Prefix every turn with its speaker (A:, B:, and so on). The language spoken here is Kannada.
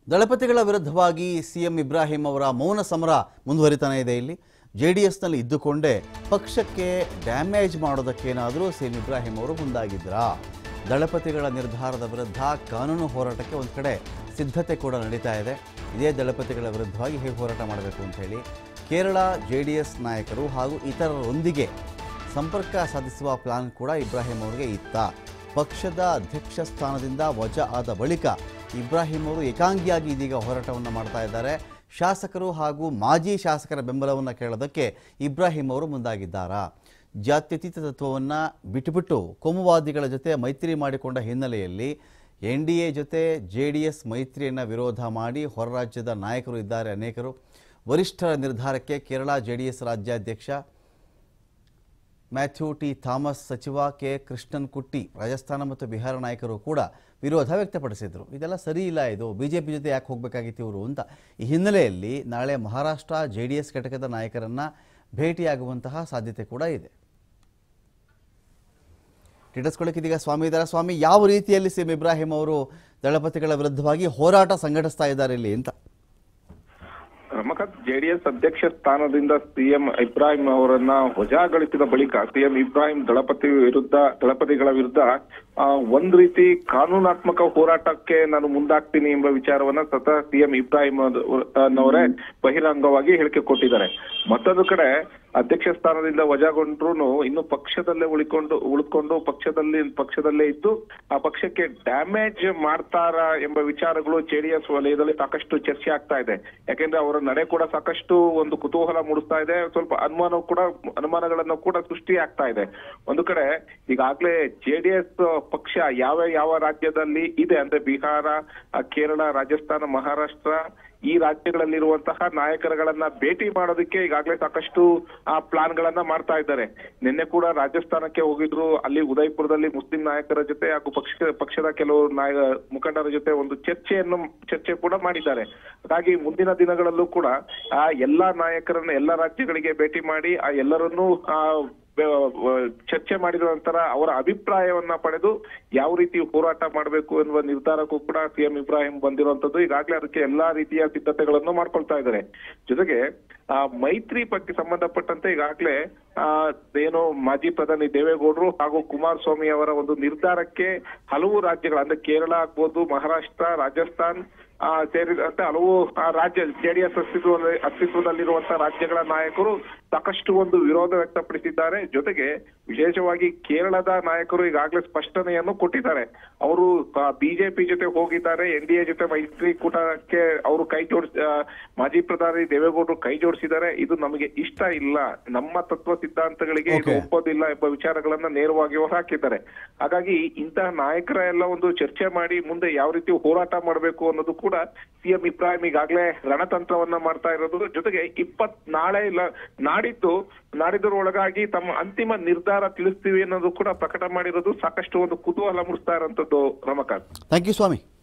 A: ದಳಪತಿಗಳ ವಿರುದ್ಧವಾಗಿ ಸಿಎಂ ಇಬ್ರಾಹಿಂ ಅವರ ಮೌನ ಸಮರ ಮುಂದುವರಿತಾನೆ ಇದೆ ಇಲ್ಲಿ ಜೆ ಡಿ ಎಸ್ನಲ್ಲಿ ಇದ್ದುಕೊಂಡೇ ಪಕ್ಷಕ್ಕೆ ಡ್ಯಾಮೇಜ್ ಮಾಡೋದಕ್ಕೇನಾದರೂ ಸಿಎಂ ಇಬ್ರಾಹಿಂ ಅವರು ಮುಂದಾಗಿದ್ರಾ ದಳಪತಿಗಳ ನಿರ್ಧಾರದ ವಿರುದ್ಧ ಕಾನೂನು ಹೋರಾಟಕ್ಕೆ ಒಂದು ಕಡೆ ಸಿದ್ಧತೆ ಕೂಡ ನಡೀತಾ ಇದೆ ಇದೇ ದಳಪತಿಗಳ ವಿರುದ್ಧವಾಗಿ ಹೇಗೆ ಹೋರಾಟ ಮಾಡಬೇಕು ಅಂತ ಹೇಳಿ ಕೇರಳ ಜೆ ಡಿ ಎಸ್ ನಾಯಕರು ಹಾಗೂ ಇತರರೊಂದಿಗೆ ಸಂಪರ್ಕ ಸಾಧಿಸುವ ಪ್ಲಾನ್ ಕೂಡ ಇಬ್ರಾಹಿಂ ಅವರಿಗೆ ಇತ್ತ ಪಕ್ಷದ ಅಧ್ಯಕ್ಷ ಸ್ಥಾನದಿಂದ ವಜಾ ಆದ ಬಳಿಕ ಇಬ್ರಾಹಿಂ ಅವರು ಏಕಾಂಗಿಯಾಗಿ ಇದೀಗ ಹೋರಾಟವನ್ನು ಮಾಡ್ತಾ ಇದ್ದಾರೆ ಶಾಸಕರು ಹಾಗೂ ಮಾಜಿ ಶಾಸಕರ ಬೆಂಬಲವನ್ನು ಕೇಳೋದಕ್ಕೆ ಇಬ್ರಾಹಿಂ ಅವರು ಮುಂದಾಗಿದ್ದಾರಾ ಜಾತ್ಯತೀತ ತತ್ವವನ್ನು ಬಿಟ್ಟುಬಿಟ್ಟು ಕೋಮುವಾದಿಗಳ ಜೊತೆ ಮೈತ್ರಿ ಮಾಡಿಕೊಂಡ ಹಿನ್ನೆಲೆಯಲ್ಲಿ ಎನ್ ಡಿ ಎ ಜೊತೆ ಜೆ ಡಿ ಎಸ್ ಮೈತ್ರಿಯನ್ನು ವಿರೋಧ ಮಾಡಿ ಹೊರ ರಾಜ್ಯದ ನಾಯಕರು ಇದ್ದಾರೆ ಅನೇಕರು ವರಿಷ್ಠರ ನಿರ್ಧಾರಕ್ಕೆ ಕೇರಳ ಜೆ ಡಿ ಎಸ್ ರಾಜ್ಯಾಧ್ಯಕ್ಷ ಮ್ಯಾಥ್ಯೂ ಟಿ ಥಾಮಸ್ ಸಚಿವ ಕೆ ಕೃಷ್ಣನ್ ಕುಟ್ಟಿ ರಾಜಸ್ಥಾನ ಮತ್ತು ಬಿಹಾರ ನಾಯಕರು ಕೂಡ ವಿರೋಧ ವ್ಯಕ್ತಪಡಿಸಿದರು ಇದೆಲ್ಲ ಸರಿ ಇಲ್ಲ ಇದು ಬಿ ಜೆ ಪಿ ಜೊತೆ ಯಾಕೆ ಹೋಗಬೇಕಾಗಿತ್ತು ಇವರು ಅಂತ ಈ ಹಿನ್ನೆಲೆಯಲ್ಲಿ ನಾಳೆ ಮಹಾರಾಷ್ಟ್ರ ಜೆ ಡಿ ಎಸ್ ಘಟಕದ ನಾಯಕರನ್ನು ಭೇಟಿಯಾಗುವಂತಹ ಸಾಧ್ಯತೆ ಕೂಡ ಇದೆ ಟಿಟಸ್ಕೊಳ್ಳಿಕ್ಕೆ ಇದೀಗ ಸ್ವಾಮಿ ಇದ್ದಾರೆ ಸ್ವಾಮಿ ಯಾವ ರೀತಿಯಲ್ಲಿ ಸಿಎಂ ಇಬ್ರಾಹಿಂ ಅವರು ದಳಪತಿಗಳ ವಿರುದ್ಧವಾಗಿ ಹೋರಾಟ ಸಂಘಟಿಸ್ತಾ ಇದ್ದಾರೆ ಇಲ್ಲಿ ಅಂತ
B: ರಮಕಾಂತ್ ಜೆಡಿಎಸ್ ಅಧ್ಯಕ್ಷ ಸ್ಥಾನದಿಂದ ಸಿಎಂ ಇಬ್ರಾಹಿಂ ಅವರನ್ನ ವಜಾಗೊಳಿಸಿದ ಬಳಿಕ ಸಿಎಂ ಇಬ್ರಾಹಿಂ ದಳಪತಿ ವಿರುದ್ಧ ದಳಪತಿಗಳ ವಿರುದ್ಧ ಆ, ಒಂದ್ ರೀತಿ ಕಾನೂನಾತ್ಮಕ ಹೋರಾಟಕ್ಕೆ ನಾನು ಮುಂದಾಗ್ತೀನಿ ಎಂಬ ವಿಚಾರವನ್ನ ಸ್ವತಃ ಸಿಎಂ ಇಬ್ರಾಹಿಂ ಅವರೇ ಬಹಿರಂಗವಾಗಿ ಹೇಳಿಕೆ ಕೊಟ್ಟಿದ್ದಾರೆ ಮತ್ತೊಂದು ಕಡೆ ಅಧ್ಯಕ್ಷ ಸ್ಥಾನದಿಂದ ವಜಾಗೊಂಡ್ರು ಇನ್ನು ಪಕ್ಷದಲ್ಲೇ ಉಳಿಕೊಂಡು ಉಳಿದುಕೊಂಡು ಪಕ್ಷದಲ್ಲಿ ಪಕ್ಷದಲ್ಲೇ ಇದ್ದು ಆ ಪಕ್ಷಕ್ಕೆ ಡ್ಯಾಮೇಜ್ ಮಾಡ್ತಾರ ಎಂಬ ವಿಚಾರಗಳು ಜೆಡಿಎಸ್ ವಲಯದಲ್ಲಿ ಸಾಕಷ್ಟು ಚರ್ಚೆ ಆಗ್ತಾ ಇದೆ ಯಾಕೆಂದ್ರೆ ಅವರ ನಡೆ ಕೂಡ ಸಾಕಷ್ಟು ಒಂದು ಕುತೂಹಲ ಮೂಡಿಸ್ತಾ ಇದೆ ಸ್ವಲ್ಪ ಅನುಮಾನ ಕೂಡ ಅನುಮಾನಗಳನ್ನು ಕೂಡ ಸೃಷ್ಟಿ ಆಗ್ತಾ ಇದೆ ಒಂದು ಕಡೆ ಈಗಾಗ್ಲೇ ಜೆಡಿಎಸ್ ಪಕ್ಷ ಯಾವ ಯಾವ ರಾಜ್ಯದಲ್ಲಿ ಇದೆ ಅಂದ್ರೆ ಬಿಹಾರ ಆ, ಕೇರಳ ರಾಜಸ್ಥಾನ ಮಹಾರಾಷ್ಟ್ರ ಈ ರಾಜ್ಯಗಳಲ್ಲಿರುವಂತಹ ನಾಯಕರುಗಳನ್ನ ಭೇಟಿ ಮಾಡೋದಕ್ಕೆ ಈಗಾಗಲೇ ಸಾಕಷ್ಟು ಆ ಪ್ಲಾನ್ ಗಳನ್ನ ಮಾಡ್ತಾ ಇದ್ದಾರೆ ನಿನ್ನೆ ಕೂಡ ರಾಜಸ್ಥಾನಕ್ಕೆ ಹೋಗಿದ್ರು ಅಲ್ಲಿ ಉದಯಪುರದಲ್ಲಿ ಮುಸ್ಲಿಂ ನಾಯಕರ ಜೊತೆ ಹಾಗೂ ಪಕ್ಷ ಪಕ್ಷದ ಕೆಲವು ನಾಯ ಮುಖಂಡರ ಜೊತೆ ಒಂದು ಚರ್ಚೆಯನ್ನು ಚರ್ಚೆ ಕೂಡ ಮಾಡಿದ್ದಾರೆ ಹಾಗಾಗಿ ಮುಂದಿನ ದಿನಗಳಲ್ಲೂ ಕೂಡ ಆ ಎಲ್ಲಾ ನಾಯಕರನ್ನ ಎಲ್ಲಾ ರಾಜ್ಯಗಳಿಗೆ ಭೇಟಿ ಮಾಡಿ ಆ ಎಲ್ಲರನ್ನೂ ಆ ಬೆ- ವ- ಚರ್ಚೆ ಮಾಡಿದ ನಂತರ ಅವರ ಅಭಿಪ್ರಾಯವನ್ನ ಪಡೆದು ಯಾವ ರೀತಿ ಹೋರಾಟ ಮಾಡಬೇಕು ಎನ್ನುವ ನಿರ್ಧಾರಕ್ಕೂ ಕೂಡ ಸಿಎಂ ಇಬ್ರಾಹಿಂ ಬಂದಿರುವಂತದ್ದು ಈಗಾಗಲೇ ಅದಕ್ಕೆ ಎಲ್ಲಾ ರೀತಿಯ ಸಿದ್ಧತೆಗಳನ್ನು ಮಾಡ್ಕೊಳ್ತಾ ಇದ್ದಾರೆ ಜೊತೆಗೆ ಆ ಮೈತ್ರಿ ಬಗ್ಗೆ ಸಂಬಂಧಪಟ್ಟಂತೆ ಈಗಾಗಲೇ ಆ ಏನು ಮಾಜಿ ಪ್ರಧಾನಿ ದೇವೇಗೌಡರು ಹಾಗೂ ಕುಮಾರಸ್ವಾಮಿ ಅವರ ಒಂದು ನಿರ್ಧಾರಕ್ಕೆ ಹಲವು ರಾಜ್ಯಗಳು ಅಂದ್ರೆ ಕೇರಳ ಆಗ್ಬೋದು ಮಹಾರಾಷ್ಟ್ರ ರಾಜಸ್ಥಾನ್ ಆ ಸೇರಿದಂತೆ ಹಲವು ಆ, ರಾಜ್ಯ ಜೆಡಿಎಸ್ ಅಸ್ತಿತ್ವದಲ್ಲಿ ಅಸ್ತಿತ್ವದಲ್ಲಿರುವಂತಹ ರಾಜ್ಯಗಳ ನಾಯಕರು ಸಾಕಷ್ಟು ಒಂದು ವಿರೋಧ ವ್ಯಕ್ತಪಡಿಸಿದ್ದಾರೆ ಜೊತೆಗೆ ವಿಶೇಷವಾಗಿ ಕೇರಳದ ನಾಯಕರು ಈಗಾಗಲೇ ಸ್ಪಷ್ಟನೆಯನ್ನು ಕೊಟ್ಟಿದ್ದಾರೆ ಅವರು ಬಿಜೆಪಿ ಜೊತೆ ಹೋಗಿದ್ದಾರೆ ಎನ್ ಡಿ ಎ ಜೊತೆ ಮೈತ್ರಿಕೂಟಕ್ಕೆ ಅವರು ಕೈ ಜೋಡಿಸ್ ಆ, ಮಾಜಿ ಪ್ರಧಾನಿ ದೇವೇಗೌಡರು ಕೈ ಜೋಡಿಸಿದ್ದಾರೆ ಇದು ನಮಗೆ ಇಷ್ಟ ಇಲ್ಲ ನಮ್ಮ ತತ್ವ ಸಿದ್ಧಾಂತಗಳಿಗೆ ಇದು
A: Okay.
B: ಒಪ್ಪೋದಿಲ್ಲ ಎಂಬ ವಿಚಾರಗಳನ್ನ ನೇರವಾಗಿ ಹಾಕಿದ್ದಾರೆ ಹಾಗಾಗಿ ಇಂತಹ ನಾಯಕರ ಎಲ್ಲ ಒಂದು ಚರ್ಚೆ ಮಾಡಿ ಮುಂದೆ ಯಾವ ರೀತಿ ಹೋರಾಟ ಮಾಡಬೇಕು ಅನ್ನೋದು ಕೂಡ ಸಿಎಂ ಇಬ್ರಾಹಿಂ ಈಗಾಗಲೇ ರಣತಂತ್ರವನ್ನ ಮಾಡ್ತಾ ಇರೋದು ಜೊತೆಗೆ ಇಪ್ಪತ್ ನಾಳೆ ಇಲ್ಲ ನಾಡಿದ್ದು ನಾಡಿದ್ದರ ಒಳಗಾಗಿ ತಮ್ಮ ಅಂತಿಮ ನಿರ್ಧಾರ ತಿಳಿಸ್ತೀವಿ ಅನ್ನೋದು ಕೂಡ ಪ್ರಕಟ ಮಾಡಿರೋದು ಸಾಕಷ್ಟು ಒಂದು ಕುತೂಹಲ ಮೂಡಿಸ್ತಾ ಇರುವಂತದ್ದು ರಮಕಾಂತ್
A: ಥ್ಯಾಂಕ್ ಯು ಸ್ವಾಮಿ